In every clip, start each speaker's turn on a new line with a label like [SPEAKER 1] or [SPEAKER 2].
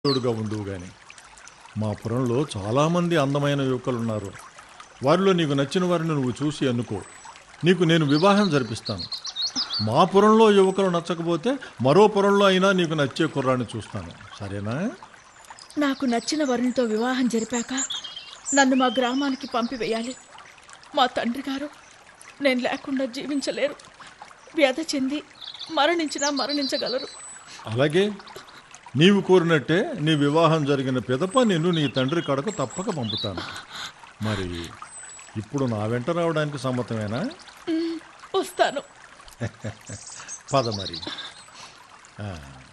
[SPEAKER 1] తోడుగా ఉండువు గాని మా పురంలో చాలామంది అందమైన యువకులున్నారు వారిలో నీకు నచ్చిన వారిని నువ్వు చూసి ఎన్నుకో నీకు నేను వివాహం జరిపిస్తాను మా పురంలో యువకులు నచ్చకపోతే మరో పురంలో అయినా నీకు నచ్చే కుర్రాన్ని చూస్తాను సరేనా
[SPEAKER 2] నాకు నచ్చిన వరునితో వివాహం జరిపాక నన్ను మా గ్రామానికి పంపివేయాలి మా తండ్రి గారు నేను లేకుండా జీవించలేరు వ్యధ చెంది మరణించినా మరణించగలరు
[SPEAKER 1] అలాగే నీవు కోరినట్టే నీ వివాహం జరిగిన పిదప నిన్ను నీ తండ్రి కడకు తప్పక పంపుతాను మరి ఇప్పుడు నా వెంట రావడానికి సమ్మతమేనా
[SPEAKER 2] మ్, వస్తాను
[SPEAKER 1] పద మరి ఆ.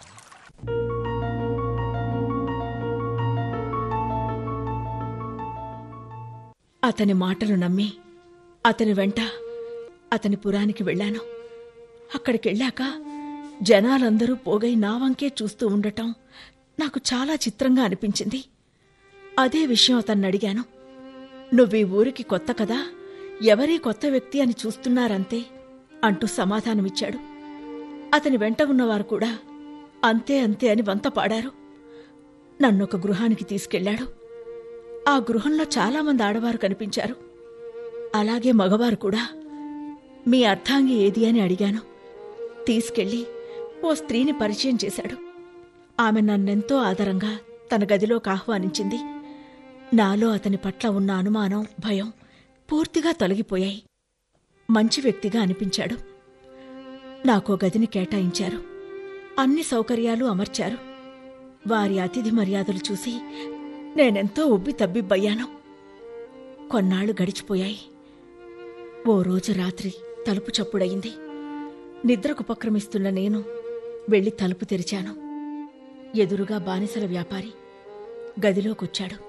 [SPEAKER 2] అతని మాటలు నమ్మి అతని వెంట అతని పురానికి వెళ్ళాను అక్కడికి వెళ్ళాక జనాలందరూ పోగై నా వంకే చూస్తూ ఉండటం నాకు చాలా చిత్రంగా అనిపించింది అదే విషయం అతన్ని అడిగాను నువ్వీ ఊరికి కొత్త కదా ఎవరీ కొత్త వ్యక్తి అని చూస్తున్నారంతే అంటూ సమాధానమిచ్చాడు అతని వెంట ఉన్నవారు కూడా అంతే అంతే అని వంత పాడారు నన్నొక గృహానికి తీసుకెళ్ళాడు ఆ గృహంలో చాలామంది ఆడవారు కనిపించారు అలాగే మగవారు కూడా మీ అర్థాంగి ఏది అని అడిగాను తీసుకెళ్లి ఓ స్త్రీని పరిచయం చేశాడు ఆమె నన్నెంతో ఆదరంగా తన గదిలోకి ఆహ్వానించింది నాలో అతని పట్ల ఉన్న అనుమానం భయం పూర్తిగా తొలగిపోయాయి మంచి వ్యక్తిగా అనిపించాడు నాకో గదిని కేటాయించారు అన్ని సౌకర్యాలు అమర్చారు వారి అతిథి మర్యాదలు చూసి నేనెంతో ఉబ్బి తబ్బిబ్బయ్యాను కొన్నాళ్లు గడిచిపోయాయి ఓ రోజు రాత్రి తలుపు చప్పుడయింది నిద్రకు ఉపక్రమిస్తున్న నేను వెళ్లి తలుపు తెరిచాను ఎదురుగా బానిసల వ్యాపారి గదిలోకొచ్చాడు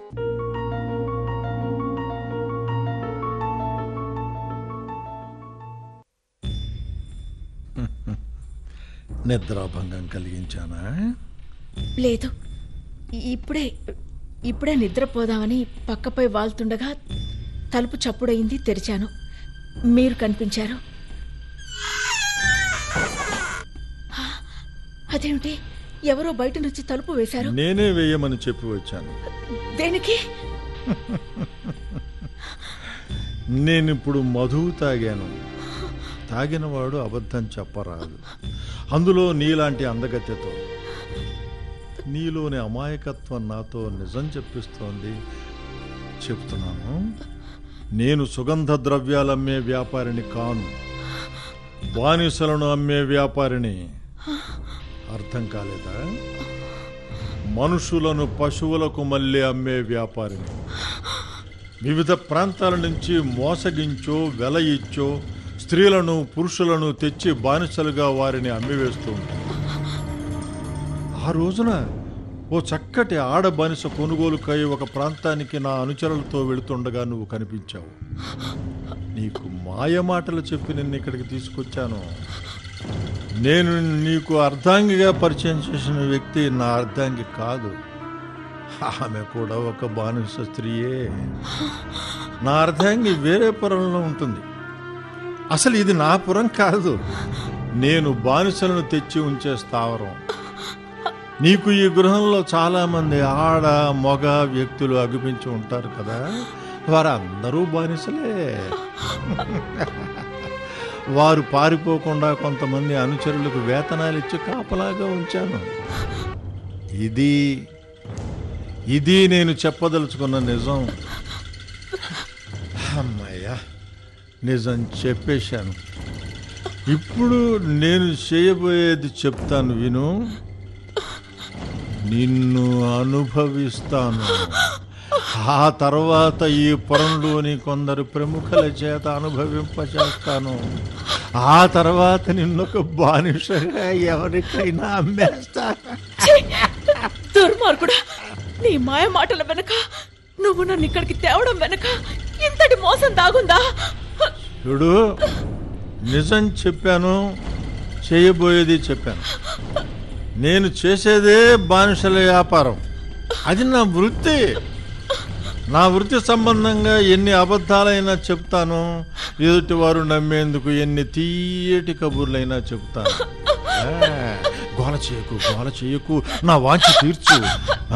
[SPEAKER 1] నిద్రాభంగం కలిగించానా
[SPEAKER 2] లేదు ఇప్పుడే ఇప్పుడే నిద్రపోదామని పక్కపై వాల్తుండగా తలుపు చప్పుడయింది తెరిచాను మీరు కనిపించారు ఆ, అదేమిటి ఎవరో బయట నుంచి తలుపు వేశారు
[SPEAKER 1] నేనే వేయమని చెప్పి వచ్చాను
[SPEAKER 2] దేనికి
[SPEAKER 1] నేనిప్పుడు మధువు తాగాను తాగినవాడు అబద్ధం చెప్పరాదు అందులో నీలాంటి అందగత్యతో నీలోని అమాయకత్వం నాతో నిజం చెప్పిస్తోంది చెప్తున్నాను నేను సుగంధ ద్రవ్యాలమ్మే వ్యాపారిని కాను బానిసలను అమ్మే వ్యాపారిని అర్థం కాలేదా మనుషులను పశువులకు మళ్ళీ అమ్మే వ్యాపారిని వివిధ ప్రాంతాల నుంచి మోసగించో వెల ఇచ్చో స్త్రీలను పురుషులను తెచ్చి బానిసలుగా వారిని అమ్మివేస్తూ ఉంటాను ఆ రోజున ఓ చక్కటి ఆడ బానిస కొనుగోలుకై ఒక ప్రాంతానికి నా అనుచరులతో వెళుతుండగా నువ్వు కనిపించావు నీకు మాయ మాటలు చెప్పి నిన్ను ఇక్కడికి తీసుకొచ్చాను నేను నీకు అర్ధాంగిగా పరిచయం చేసిన వ్యక్తి నా అర్ధాంగి కాదు ఆమె కూడా ఒక బానిస స్త్రీయే నా అర్ధాంగి వేరే పురంలో ఉంటుంది అసలు ఇది నా పురం కాదు నేను బానిసలను తెచ్చి ఉంచే స్థావరం నీకు ఈ గృహంలో చాలా మంది ఆడ మగ వ్యక్తులు అగుపించి ఉంటారు కదా వారందరూ బానిసలే వారు పారిపోకుండా కొంతమంది అనుచరులకు వేతనాలు ఇచ్చి కాపలాగా ఉంచాను ఇది ఇది నేను చెప్పదలుచుకున్న నిజం అమ్మయ్యా నిజం చెప్పేశాను ఇప్పుడు నేను చేయబోయేది చెప్తాను విను నిన్ను అనుభవిస్తాను ఆ తర్వాత ఈ పురంలోని కొందరు ప్రముఖుల చేత అనుభవింపచేస్తాను ఆ తర్వాత నిన్నొక బానిసగా ఎవరికైనా అమ్మేస్తాను
[SPEAKER 2] ఛీ! దుర్మార్గుడా నీ మాయ మాటల వెనక నువ్వు నన్ను ఇక్కడికి తేవడం వెనక ఇంతటి మోసం దాగుందా
[SPEAKER 1] చూడు నిజం చెప్పాను చేయబోయేది చెప్పాను నేను చేసేదే బానిసల వ్యాపారం అది నా వృత్తి నా వృత్తి సంబంధంగా ఎన్ని అబద్ధాలైనా చెప్తాను ఎదుటి వారు నమ్మేందుకు ఎన్ని తీయటి కబుర్లైనా చెప్తాను ఆ, గోల చేయకు గోల చేయకు నా వాంఛ తీర్చు